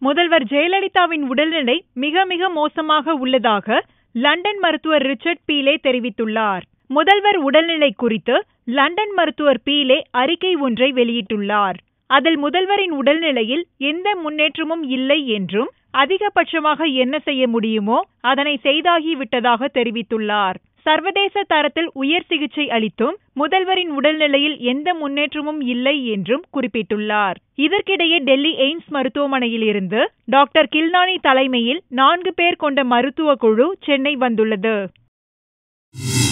முதல்வர் ஜெயலலிதாவின் உடல்நிலை மிக மிக மோசமாக உள்ளதாக லண்டன் மருத்துவர் ரிச்சர்ட் பீலே தெரிவித்துள்ளார் முதல்வர் உடல்நிலை குறித்து லண்டன் மருத்துவர் பீலே அறிக்கை ஒன்றை வெளியிட்டுள்ளார் அதில் முதல்வரின் உடல்நிலையில் எந்த முன்னேற்றமும் இல்லை என்றும் அதிகபட்சமாக என்ன செய்ய முடியுமோ அதனை செய்தாகிவிட்டதாக தெரிவித்துள்ளார் சர்வதேச தரத்தில் உயர் சிகிச்சை அளித்தும் முதல்வரின் உடல்நிலையில் எந்த முன்னேற்றமும் இல்லை என்றும் குறிப்பிட்டுள்ளார் இதற்கிடையே டெல்லி எய்ம்ஸ் மருத்துவமனையில் இருந்து டாக்டர் கில்னானி தலைமையில் நான்கு பேர் கொண்ட மருத்துவ குழு சென்னை வந்துள்ளது